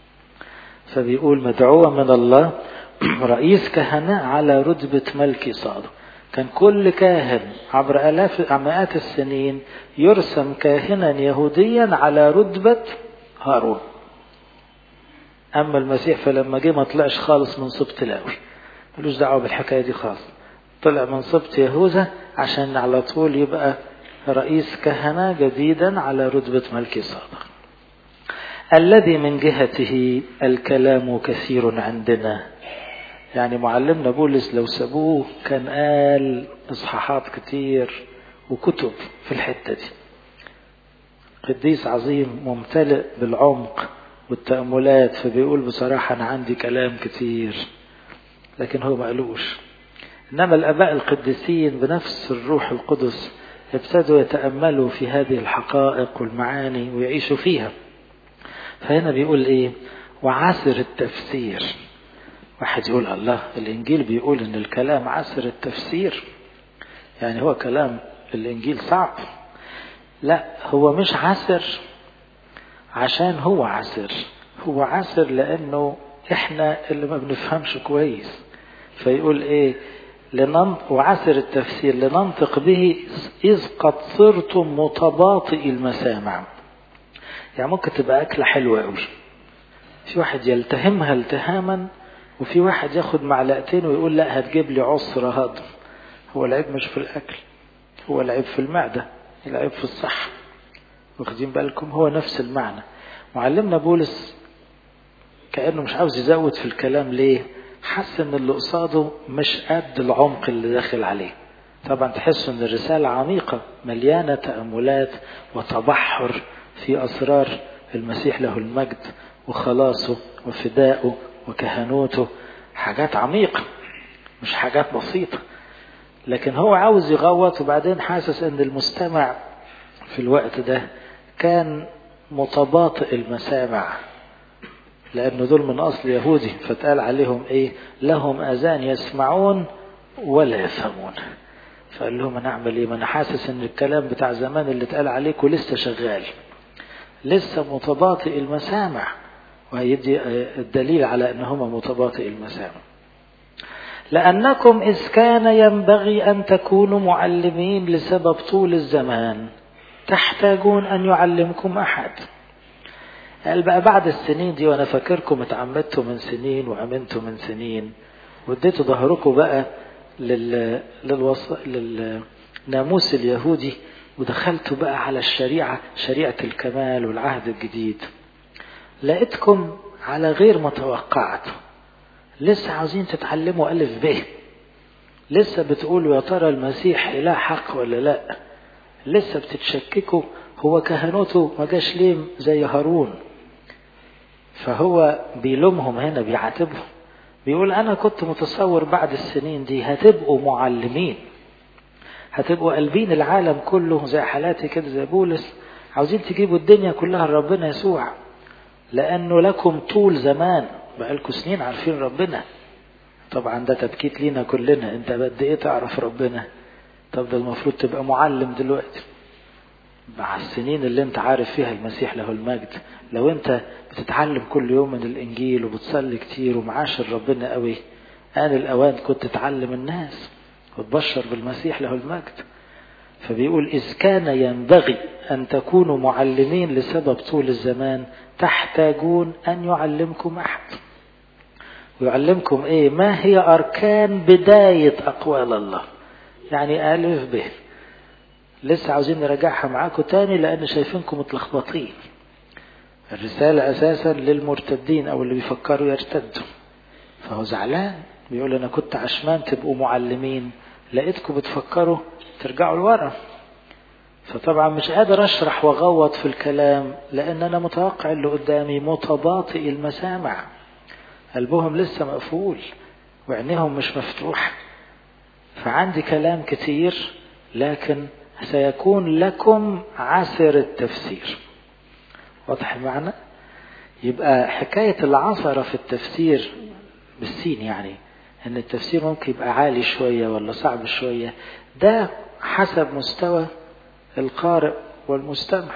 فبيقول مدعوة من الله رئيس كهنة على رتبة ملكي صادق كان كل كاهن عبر آلاف مئات السنين يرسم كاهنا يهوديا على رتبة هارون أما المسيح فلما جه ما طلعش خالص من سبط لاوي ملوش دعوة بالحكاية دي خالص طلع من سبط يهوذا عشان على طول يبقى رئيس كهنة جديدا على رتبة ملكي صادق الذي من جهته الكلام كثير عندنا يعني معلمنا بولس لو سابوه كان قال اصحاحات كتير وكتب في الحتة دي قديس عظيم ممتلئ بالعمق والتأملات فبيقول بصراحة أنا عندي كلام كتير لكن هو ما قالوش إنما الآباء القديسين بنفس الروح القدس ابتدوا يتأملوا في هذه الحقائق والمعاني ويعيشوا فيها فهنا بيقول إيه وعسر التفسير واحد يقول الله الإنجيل بيقول إن الكلام عسر التفسير يعني هو كلام الإنجيل صعب لا هو مش عسر عشان هو عسر هو عسر لأنه إحنا اللي ما بنفهمش كويس فيقول إيه لننطق وعسر التفسير لننطق به إذ قد صرتم متباطئ المسامع يعني ممكن تبقى أكلة حلوة قوي في واحد يلتهمها التهاما وفي واحد ياخد معلقتين ويقول لا هتجيب لي عسر هضم هو العيب مش في الأكل هو العيب في المعدة العيب في الصحة واخدين بالكم هو نفس المعنى معلمنا بولس كأنه مش عاوز يزود في الكلام ليه حس ان اللي قصاده مش قد العمق اللي داخل عليه طبعا تحس ان الرسالة عميقة مليانة تأملات وتبحر في أسرار المسيح له المجد وخلاصه وفدائه وكهنوته حاجات عميقة مش حاجات بسيطة لكن هو عاوز يغوط وبعدين حاسس ان المستمع في الوقت ده كان متباطئ المسامع لأنه دول من أصل يهودي فتقال عليهم إيه لهم أذان يسمعون ولا يفهمون فقال لهم أنا أعمل إيه ما أنا حاسس إن الكلام بتاع زمان اللي اتقال عليكم لسه شغال لسه متباطئ المسامع وهيدي الدليل على أن هم متباطئ المسامع لأنكم إذ كان ينبغي أن تكونوا معلمين لسبب طول الزمان تحتاجون أن يعلمكم أحد قال بقى بعد السنين دي وانا فاكركم اتعمدتوا من سنين وامنتوا من سنين واديتوا ظهركم بقى لل... للوص... للناموس اليهودي ودخلتوا بقى على الشريعة شريعة الكمال والعهد الجديد لقيتكم على غير ما توقعت لسه عاوزين تتعلموا ألف ب لسه بتقولوا يا ترى المسيح إله حق ولا لا لسه بتتشككوا هو كهنوته ما جاش ليه زي هارون فهو بيلومهم هنا بيعاتبهم بيقول أنا كنت متصور بعد السنين دي هتبقوا معلمين هتبقوا قلبين العالم كله زي حالاتي كده زي بولس عاوزين تجيبوا الدنيا كلها لربنا يسوع لأنه لكم طول زمان بقالكم سنين عارفين ربنا طبعا ده تبكيت لينا كلنا انت قد ايه تعرف ربنا طب ده المفروض تبقى معلم دلوقتي مع السنين اللي انت عارف فيها المسيح له المجد لو انت بتتعلم كل يوم من الانجيل وبتصلي كتير ومعاشر ربنا قوي آن الأوان كنت تعلم الناس وتبشر بالمسيح له المجد فبيقول إذ كان ينبغي أن تكونوا معلمين لسبب طول الزمان تحتاجون أن يعلمكم أحد ويعلمكم إيه ما هي أركان بداية أقوال الله يعني ألف به لسه عاوزين نراجعها معاكم تاني لأن شايفينكم متلخبطين الرسالة أساسا للمرتدين أو اللي بيفكروا يرتدوا فهو زعلان بيقول أنا كنت عشمان تبقوا معلمين لقيتكم بتفكروا ترجعوا لورا فطبعا مش قادر أشرح وأغوط في الكلام لأن أنا متوقع اللي قدامي متباطئ المسامع قلبهم لسه مقفول وعينيهم مش مفتوحة فعندي كلام كتير لكن سيكون لكم عسر التفسير واضح المعنى يبقى حكاية العثرة في التفسير بالسين يعني ان التفسير ممكن يبقى عالي شوية ولا صعب شوية ده حسب مستوى القارئ والمستمع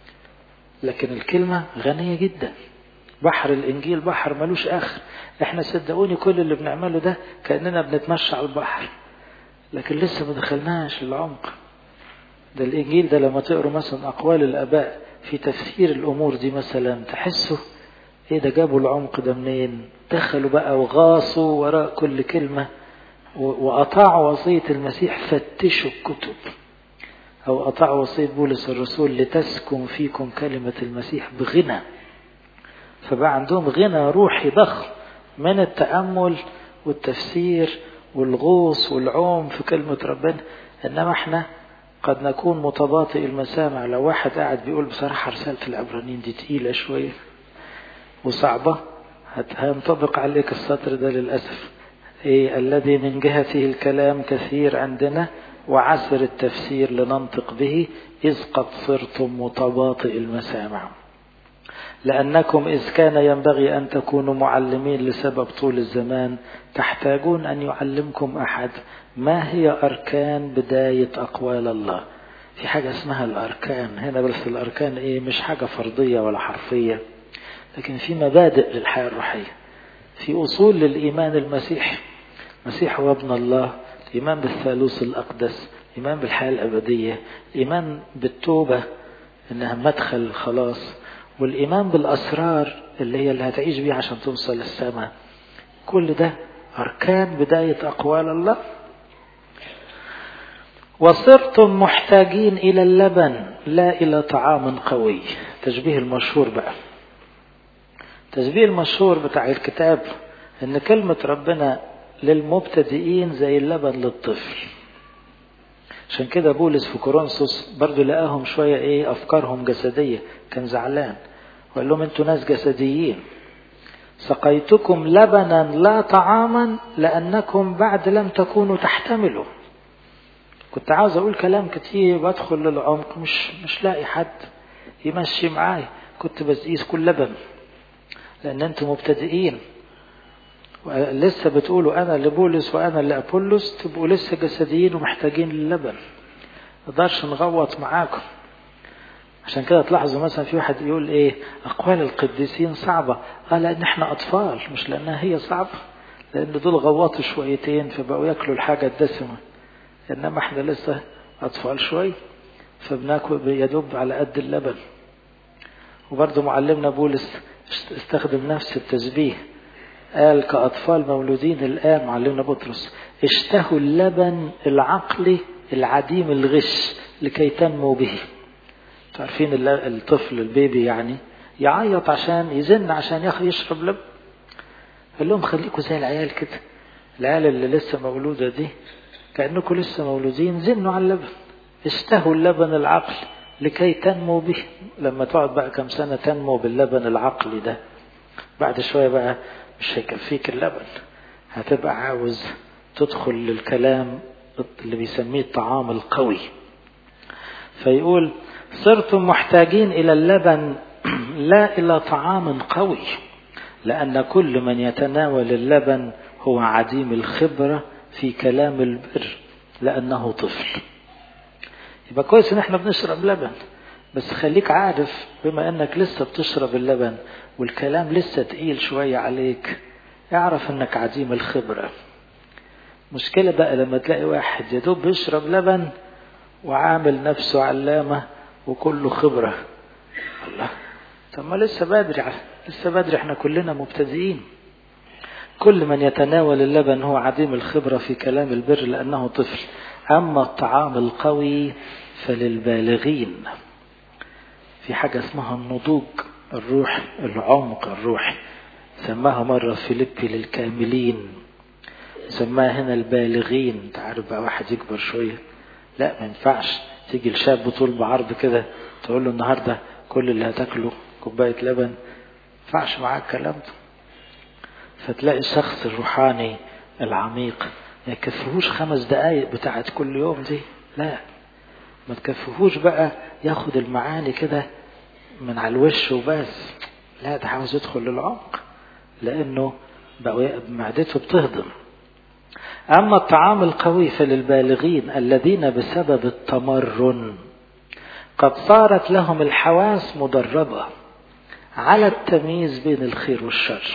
لكن الكلمة غنية جدا بحر الانجيل بحر ملوش اخر احنا صدقوني كل اللي بنعمله ده كأننا بنتمشى على البحر لكن لسه ما دخلناش العمق ده الانجيل ده لما تقروا مثلا اقوال الاباء في تفسير الامور دي مثلا تحسوا ايه ده جابوا العمق ده منين دخلوا بقى وغاصوا وراء كل كلمة وأطاعوا وصية المسيح فتشوا الكتب أو أطاعوا وصية بولس الرسول لتسكن فيكم كلمة المسيح بغنى فبقى عندهم غنى روحي ضخم من التأمل والتفسير والغوص والعوم في كلمة ربنا إنما احنا قد نكون متباطئ المسامع لو واحد قاعد بيقول بصراحة رسالة العبرانيين دي تقيلة شوية وصعبة هينطبق عليك السطر ده للأسف إيه الذي من جهته الكلام كثير عندنا وعسر التفسير لننطق به إذ قد صرتم متباطئ المسامع لأنكم إذ كان ينبغي أن تكونوا معلمين لسبب طول الزمان تحتاجون أن يعلمكم أحد ما هي أركان بداية أقوال الله في حاجة اسمها الأركان هنا بس الأركان إيه مش حاجة فرضية ولا حرفية لكن في مبادئ للحياة الروحية في أصول للإيمان المسيحي المسيح هو ابن الله الإيمان بالثالوث الأقدس الإيمان بالحياة الأبدية الإيمان بالتوبة إنها مدخل الخلاص والإيمان بالأسرار اللي هي اللي هتعيش بيها عشان توصل للسماء كل ده أركان بداية أقوال الله وصرتم محتاجين إلى اللبن لا إلى طعام قوي تشبيه المشهور بقى تشبيه المشهور بتاع الكتاب إن كلمة ربنا للمبتدئين زي اللبن للطفل عشان كده بولس في كورنثوس برضو لقاهم شوية ايه افكارهم جسدية كان زعلان وقال لهم انتوا ناس جسديين سقيتكم لبنا لا طعاما لانكم بعد لم تكونوا تحتملوا كنت عاوز اقول كلام كتير وادخل للعمق مش مش لاقي حد يمشي معايا كنت بسقيس كل لبن لان انتم مبتدئين لسه بتقولوا انا لبولس وانا لابولس تبقوا لسه جسديين ومحتاجين للبن نقدرش نغوط معاكم عشان كده تلاحظوا مثلا في واحد يقول ايه اقوال القديسين صعبة قال لان احنا اطفال مش لانها هي صعبة لان دول غوطوا شويتين فبقوا ياكلوا الحاجة الدسمة انما احنا لسه اطفال شوي فبناكل يدب على قد اللبن وبرضه معلمنا بولس استخدم نفس التشبيه قال كأطفال مولودين الآن معلمنا بطرس اشتهوا اللبن العقلي العديم الغش لكي تنمو به تعرفين الطفل البيبي يعني يعيط عشان يزن عشان ياخد يشرب لبن قال لهم خليكم زي العيال كده العيال اللي لسه مولودة دي كأنكم لسه مولودين زنوا على اللبن اشتهوا اللبن العقل لكي تنمو به لما تقعد بقى كم سنة تنمو باللبن العقلي ده بعد شوية بقى مش هيكفيك اللبن هتبقى عاوز تدخل للكلام اللي بيسميه الطعام القوي فيقول صرتم محتاجين إلى اللبن لا إلى طعام قوي لأن كل من يتناول اللبن هو عديم الخبرة في كلام البر لأنه طفل يبقى كويس إن احنا بنشرب لبن بس خليك عارف بما انك لسه بتشرب اللبن والكلام لسه تقيل شوية عليك اعرف انك عديم الخبرة مشكلة بقى لما تلاقي واحد يدوب بيشرب لبن وعامل نفسه علامة وكله خبرة الله طب ما لسه بدري لسه بدري احنا كلنا مبتدئين كل من يتناول اللبن هو عديم الخبرة في كلام البر لأنه طفل أما الطعام القوي فللبالغين في حاجة اسمها النضوج الروح العمق الروحي سماها مرة فيليبي للكاملين سماها هنا البالغين تعرف بقى واحد يكبر شوية لا ما ينفعش تيجي الشاب طول بعرض كده تقول له النهاردة كل اللي هتاكله كوباية لبن ما ينفعش معاك الكلام ده فتلاقي الشخص الروحاني العميق ما يكفيهوش خمس دقايق بتاعت كل يوم دي لا ما تكفيهوش بقى ياخد المعاني كده من على الوش وبس لا ده عاوز يدخل للعمق لانه بقى معدته بتهضم اما الطعام القوي فللبالغين الذين بسبب التمرن قد صارت لهم الحواس مدربه على التمييز بين الخير والشر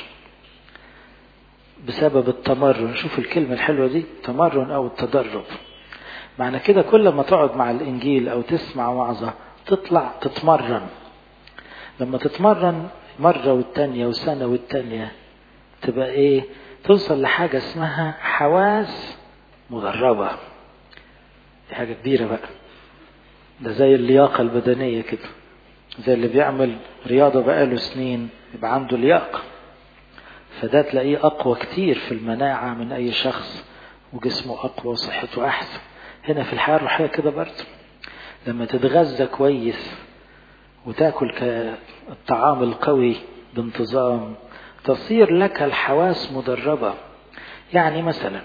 بسبب التمرن شوف الكلمة الحلوة دي تمرن أو التدرب معنى كده كل ما تقعد مع الإنجيل أو تسمع وعظة تطلع تتمرن لما تتمرن مرة والتانية وسنة والتانية تبقى إيه توصل لحاجة اسمها حواس مدربة دي حاجة كبيرة بقى ده زي اللياقة البدنية كده زي اللي بيعمل رياضة بقاله سنين يبقى عنده لياقة فده تلاقيه أقوى كتير في المناعة من أي شخص وجسمه أقوى وصحته أحسن هنا في الحياة الروحية كده برضه لما تتغذى كويس وتاكل الطعام القوي بانتظام تصير لك الحواس مدربة يعني مثلا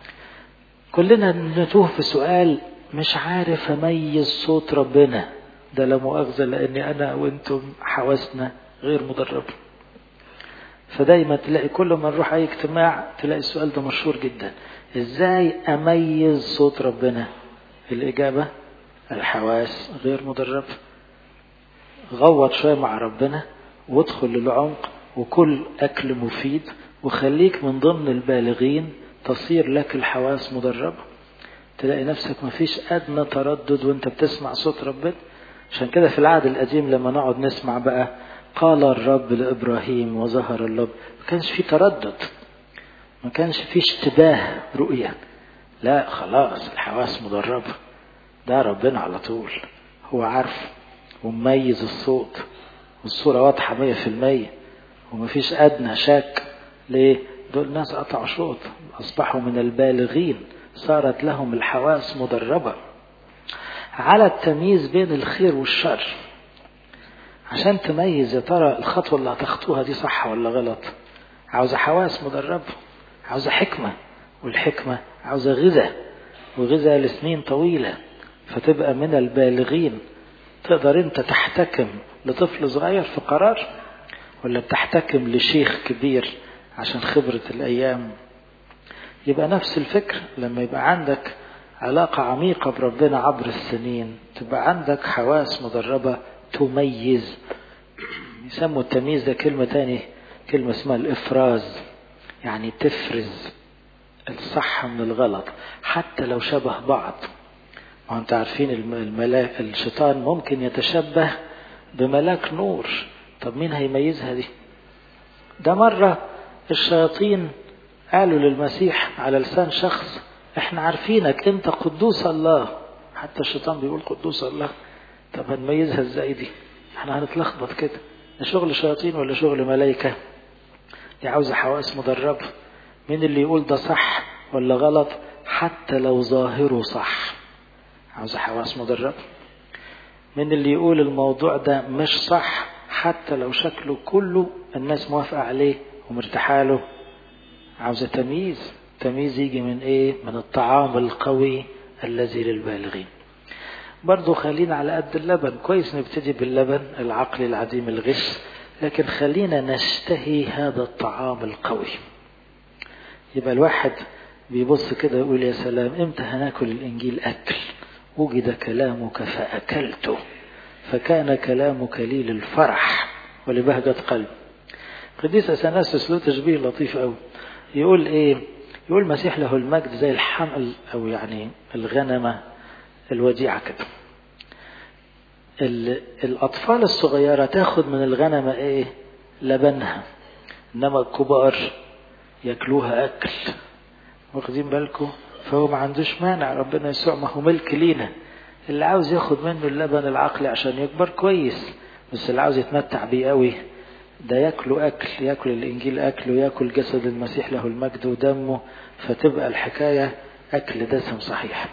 كلنا نتوه في سؤال مش عارف اميز صوت ربنا ده لا مؤاخذة لاني انا وانتم حواسنا غير مدربة فدايما تلاقي كل ما نروح اي اجتماع تلاقي السؤال ده مشهور جدا ازاي اميز صوت ربنا الاجابة الحواس غير مدربة غوط شوية مع ربنا وادخل للعمق وكل اكل مفيد وخليك من ضمن البالغين تصير لك الحواس مدربة تلاقي نفسك مفيش أدنى تردد وانت بتسمع صوت ربنا عشان كده في العهد القديم لما نقعد نسمع بقى قال الرب لإبراهيم وظهر الرب ما كانش في تردد ما كانش في اشتباه رؤية لا خلاص الحواس مدربة ده ربنا على طول هو عارف ومميز الصوت والصورة واضحة مية في المية ومفيش أدنى شك ليه دول ناس قطعوا شوط أصبحوا من البالغين صارت لهم الحواس مدربة على التمييز بين الخير والشر عشان تميز يا ترى الخطوة اللي هتخطوها دي صح ولا غلط عاوزة حواس مدربة عاوزة حكمة والحكمة عاوزة غذاء وغذاء لسنين طويلة فتبقى من البالغين تقدر انت تحتكم لطفل صغير في قرار ولا بتحتكم لشيخ كبير عشان خبرة الأيام يبقى نفس الفكر لما يبقى عندك علاقة عميقة بربنا عبر السنين تبقى عندك حواس مدربة تميز يسموا التمييز ده كلمة تاني كلمة اسمها الإفراز يعني تفرز الصح من الغلط حتى لو شبه بعض وانت عارفين الملاك الشيطان ممكن يتشبه بملاك نور طب مين هيميزها دي ده مرة الشياطين قالوا للمسيح على لسان شخص احنا عارفينك انت قدوس الله حتى الشيطان بيقول قدوس الله طب هنميزها ازاي دي احنا هنتلخبط كده ده شغل شياطين ولا شغل ملايكة دي عاوزة حواس مدربة مين اللي يقول ده صح ولا غلط حتى لو ظاهره صح عاوزة حواس مدربة مين اللي يقول الموضوع ده مش صح حتى لو شكله كله الناس موافقة عليه ومرتاحة له عاوزة تمييز تمييز يجي من ايه من الطعام القوي الذي للبالغين برضو خلينا على قد اللبن كويس نبتدي باللبن العقل العديم الغش لكن خلينا نشتهي هذا الطعام القوي يبقى الواحد بيبص كده يقول يا سلام امتى هناكل الانجيل اكل وجد كلامك فاكلته فكان كلامك لي للفرح ولبهجة قلب قديس أثناسيوس له تشبيه لطيف قوي يقول ايه يقول المسيح له المجد زي الحمل او يعني الغنمة الوديعة كده الأطفال الصغيرة تاخد من الغنمة إيه لبنها إنما الكبار ياكلوها أكل واخدين بالكم فهو ما عندوش مانع ربنا يسوع ما هو ملك لينا اللي عاوز ياخد منه اللبن العقلي عشان يكبر كويس بس اللي عاوز يتمتع بيه قوي ده ياكلوا أكل ياكل الإنجيل أكل وياكل جسد المسيح له المجد ودمه فتبقى الحكاية أكل دسم صحيح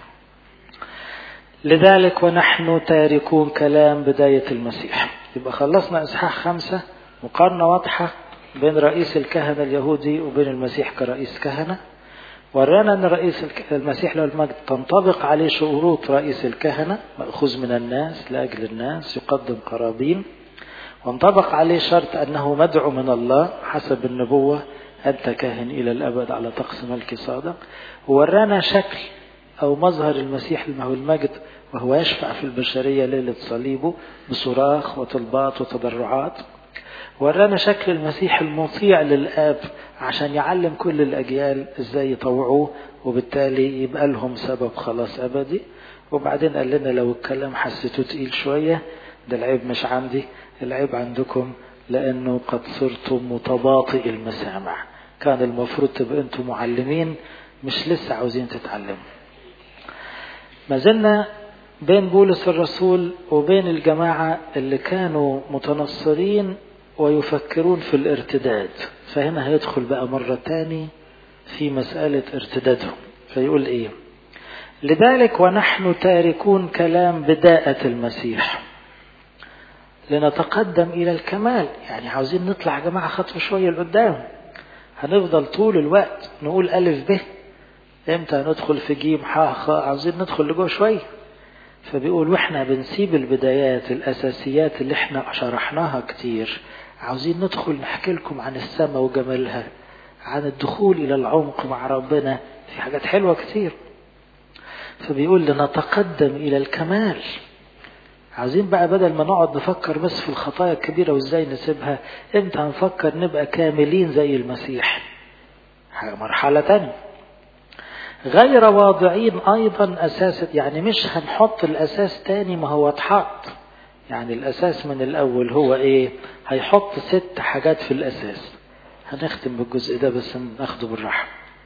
لذلك ونحن تاركون كلام بداية المسيح يبقى خلصنا إصحاح خمسة مقارنة واضحة بين رئيس الكهنة اليهودي وبين المسيح كرئيس كهنة ورانا أن رئيس المسيح له المجد تنطبق عليه شروط رئيس الكهنة مأخوذ من الناس لأجل الناس يقدم قرابين وانطبق عليه شرط أنه مدعو من الله حسب النبوة أنت كاهن إلى الأبد على طقس ملك صادق وورانا شكل أو مظهر المسيح له المجد وهو يشفع في البشرية ليلة صليبه بصراخ وطلبات وتضرعات ورانا شكل المسيح المطيع للآب عشان يعلم كل الأجيال إزاي يطوعوه وبالتالي يبقى لهم سبب خلاص أبدي وبعدين قال لنا لو الكلام حسيته تقيل شوية ده العيب مش عندي العيب عندكم لأنه قد صرتم متباطئ المسامع كان المفروض تبقى أنتم معلمين مش لسه عاوزين تتعلموا ما زلنا بين بولس الرسول وبين الجماعة اللي كانوا متنصرين ويفكرون في الارتداد فهنا هيدخل بقى مرة تاني في مسألة ارتدادهم فيقول ايه لذلك ونحن تاركون كلام بداءة المسيح لنتقدم إلى الكمال يعني عاوزين نطلع يا جماعة خطوة شوية لقدام هنفضل طول الوقت نقول ألف ب امتى ندخل في جيم ح خ عاوزين ندخل لجوه شوية فبيقول واحنا بنسيب البدايات الأساسيات اللي احنا شرحناها كتير عاوزين ندخل نحكي لكم عن السماء وجمالها عن الدخول إلى العمق مع ربنا في حاجات حلوة كتير فبيقول لنتقدم إلى الكمال عايزين بقى بدل ما نقعد نفكر بس في الخطايا الكبيرة وازاي نسيبها امتى هنفكر نبقى كاملين زي المسيح مرحلة تانية غير واضعين ايضا اساس يعني مش هنحط الاساس تاني ما هو اتحط يعني الاساس من الاول هو ايه هيحط ست حاجات في الاساس هنختم بالجزء ده بس ناخده بالراحة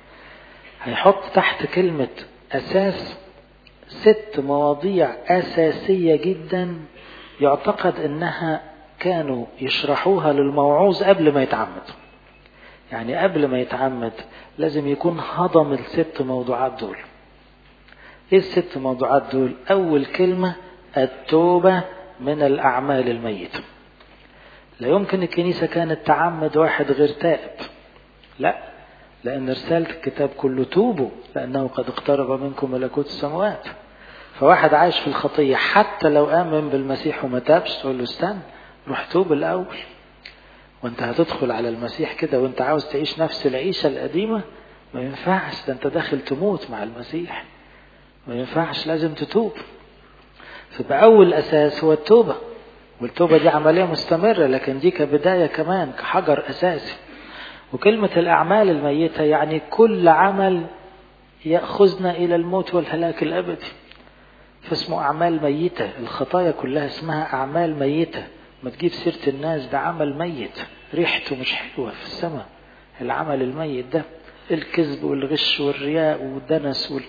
هيحط تحت كلمة اساس ست مواضيع أساسية جدا يعتقد أنها كانوا يشرحوها للموعوظ قبل ما يتعمد يعني قبل ما يتعمد لازم يكون هضم الست موضوعات دول ايه الست موضوعات دول اول كلمة التوبة من الاعمال الميتة لا يمكن الكنيسة كانت تعمد واحد غير تائب لا لأن رسالة الكتاب كله توبوا لأنه قد اقترب منكم ملكوت السماوات فواحد عايش في الخطية حتى لو آمن بالمسيح وما تابش تقول له استنى روح توب الأول وانت هتدخل على المسيح كده وانت عاوز تعيش نفس العيشة القديمة ما ينفعش ده انت داخل تموت مع المسيح ما ينفعش لازم تتوب فبقى أول أساس هو التوبة والتوبة دي عملية مستمرة لكن دي كبداية كمان كحجر أساسي وكلمة الأعمال الميتة يعني كل عمل يأخذنا إلى الموت والهلاك الأبدي فاسمه أعمال ميتة الخطايا كلها اسمها أعمال ميتة ما تجيب سيرة الناس ده عمل ميت ريحته مش حلوة في السماء العمل الميت ده الكذب والغش والرياء والدنس وال...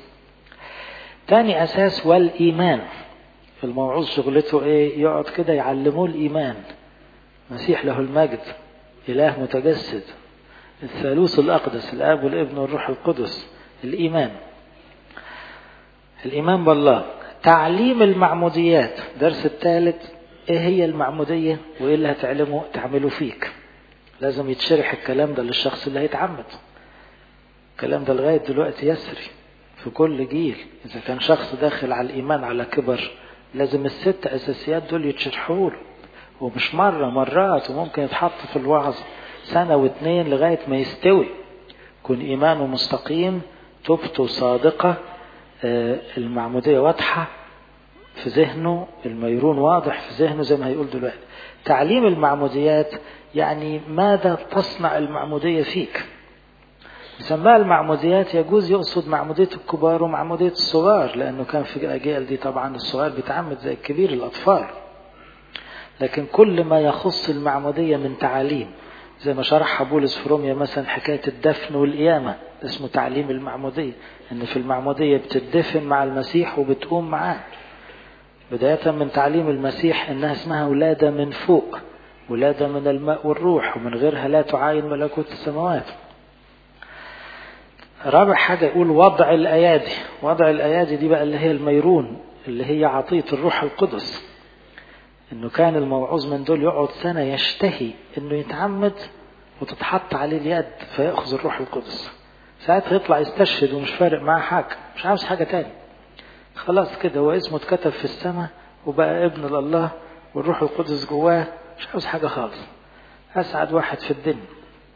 تاني أساس والإيمان الموعوظ شغلته إيه يقعد كده يعلموه الإيمان مسيح له المجد إله متجسد الثالوث الأقدس الآب والابن والروح القدس الإيمان الإيمان بالله تعليم المعموديات درس الثالث ايه هي المعمودية وايه اللي هتعلمه تعمله فيك لازم يتشرح الكلام ده للشخص اللي هيتعمد الكلام ده لغاية دلوقتي يسري في كل جيل إذا كان شخص داخل على الإيمان على كبر لازم الست أساسيات دول يتشرحوا له ومش مرة مرات وممكن يتحط في الوعظ سنة واثنين لغاية ما يستوي يكون إيمانه مستقيم توبته صادقة المعمودية واضحة في ذهنه الميرون واضح في ذهنه زي ما هيقول دلوقتي تعليم المعموديات يعني ماذا تصنع المعمودية فيك سماها المعموديات يجوز يقصد معمودية الكبار ومعمودية الصغار لأنه كان في الأجيال دي طبعا الصغار بيتعمد زي الكبير الأطفال لكن كل ما يخص المعمودية من تعاليم زي ما شرحها بولس في روميا مثلا حكاية الدفن والقيامة اسمه تعليم المعمودية ان في المعمودية بتدفن مع المسيح وبتقوم معاه بداية من تعليم المسيح انها اسمها ولادة من فوق ولادة من الماء والروح ومن غيرها لا تعاين ملكوت السماوات رابع حاجة يقول وضع الأيادي وضع الأيادي دي بقى اللي هي الميرون اللي هي عطية الروح القدس انه كان الموعوظ من دول يقعد سنة يشتهي انه يتعمد وتتحط عليه اليد فيأخذ الروح القدس ساعتها يطلع يستشهد ومش فارق معاه حاجة مش عاوز حاجة تاني خلاص كده هو اسمه اتكتب في السماء وبقى ابن لله والروح القدس جواه مش عاوز حاجة خالص أسعد واحد في الدنيا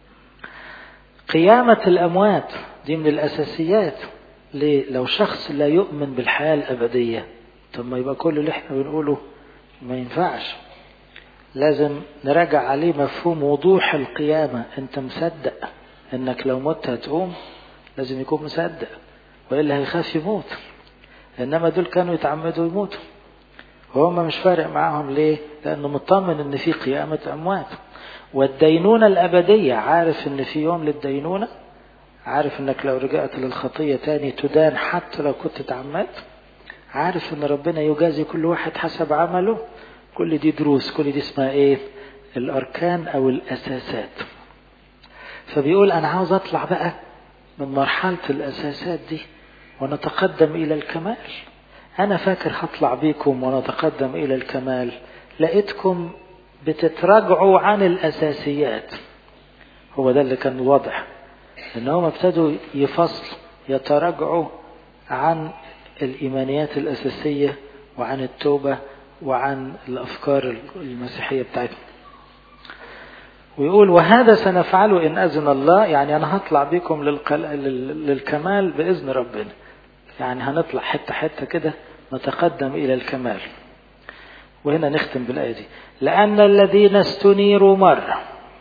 قيامة الأموات دي من الأساسيات ليه؟ لو شخص لا يؤمن بالحياة الأبدية طب ما يبقى كل اللي احنا بنقوله ما ينفعش لازم نراجع عليه مفهوم وضوح القيامة انت مصدق انك لو مت هتقوم لازم يكون مصدق وإلا هيخاف يموت إنما دول كانوا يتعمدوا يموتوا وهم مش فارق معاهم ليه لأنه مطمن إن في قيامة أموات والدينونة الأبدية عارف إن في يوم للدينونة عارف إنك لو رجعت للخطية تاني تدان حتى لو كنت اتعمدت عارف إن ربنا يجازي كل واحد حسب عمله كل دي دروس كل دي اسمها إيه الأركان أو الأساسات فبيقول أنا عاوز أطلع بقى من مرحلة الأساسات دي ونتقدم إلى الكمال أنا فاكر هطلع بيكم ونتقدم إلى الكمال لقيتكم بتتراجعوا عن الأساسيات هو ده اللي كان واضح ان هم ابتدوا يفصلوا يتراجعوا عن الإيمانيات الأساسية وعن التوبة وعن الأفكار المسيحية بتاعتهم ويقول وهذا سنفعله إن أذن الله يعني أنا هطلع بكم للقل... للكمال بإذن ربنا يعني هنطلع حتة حتة كده نتقدم إلى الكمال وهنا نختم بالآية دي لأن الذين استنيروا مرة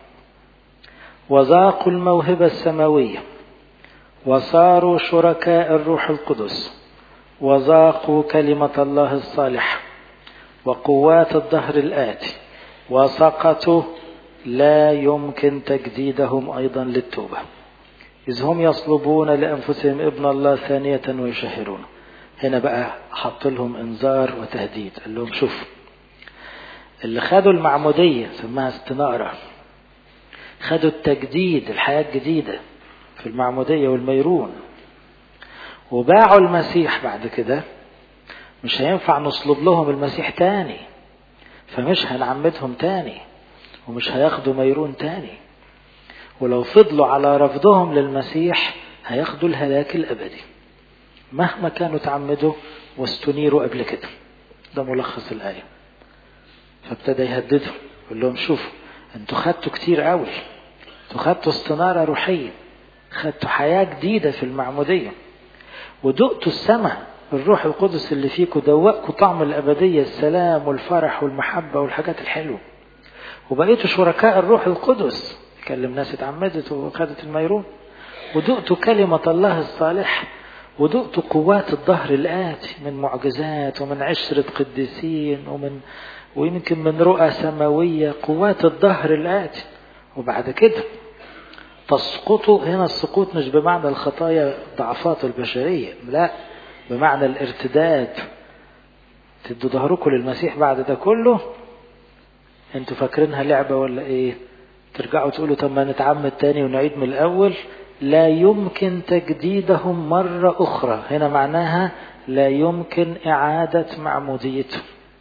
وذاقوا الموهبة السماوية وصاروا شركاء الروح القدس وذاقوا كلمة الله الصالحة وقوات الدهر الآتي وسقطوا لا يمكن تجديدهم أيضا للتوبة إذ هم يصلبون لأنفسهم ابن الله ثانية ويشهرون هنا بقى حط لهم انذار وتهديد قال لهم شوفوا اللي خدوا المعمودية سماها استنارة خدوا التجديد الحياة الجديدة في المعمودية والميرون وباعوا المسيح بعد كده مش هينفع نصلب لهم المسيح تاني فمش هنعمدهم تاني ومش هياخدوا ميرون تاني ولو فضلوا على رفضهم للمسيح هياخدوا الهلاك الأبدي مهما كانوا تعمدوا واستنيروا قبل كده ده ملخص الآية فابتدى يهددهم يقول لهم شوفوا انتوا خدتوا كتير قوي انتوا خدتوا استنارة روحية خدتوا حياة جديدة في المعمودية ودقتوا السماء الروح القدس اللي فيكم دوقكم طعم الأبدية السلام والفرح والمحبة والحاجات الحلوة وبقيتوا شركاء الروح القدس كلم ناس اتعمدت وخدت الميرون ودقتوا كلمة الله الصالحة ودقتوا قوات الظهر الآتي من معجزات ومن عشرة قديسين ومن ويمكن من رؤى سماوية قوات الظهر الآتي وبعد كده تسقطوا هنا السقوط مش بمعنى الخطايا ضعفات البشرية لا بمعنى الارتداد تدوا ظهركم للمسيح بعد ده كله انتوا فاكرينها لعبة ولا ايه ترجعوا تقولوا طب ما نتعمد تاني ونعيد من الأول لا يمكن تجديدهم مرة أخرى هنا معناها لا يمكن إعادة معموديتهم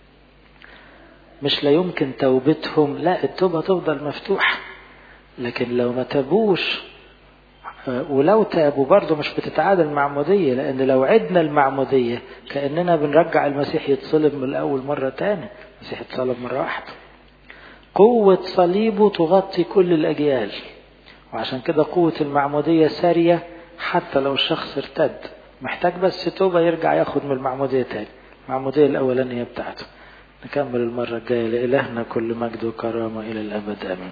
مش لا يمكن توبتهم لا التوبة تفضل مفتوحة لكن لو ما تابوش ولو تابوا برضه مش بتتعادل المعمودية لأن لو عدنا المعمودية كأننا بنرجع المسيح يتصلب من الأول مرة تاني المسيح يتصلب مرة واحدة قوة صليبه تغطي كل الأجيال وعشان كده قوة المعمودية سارية حتى لو الشخص ارتد محتاج بس توبة يرجع ياخد من المعمودية تاني المعمودية الأولانية بتاعته نكمل المرة الجاية لإلهنا كل مجد وكرامة إلى الأبد آمين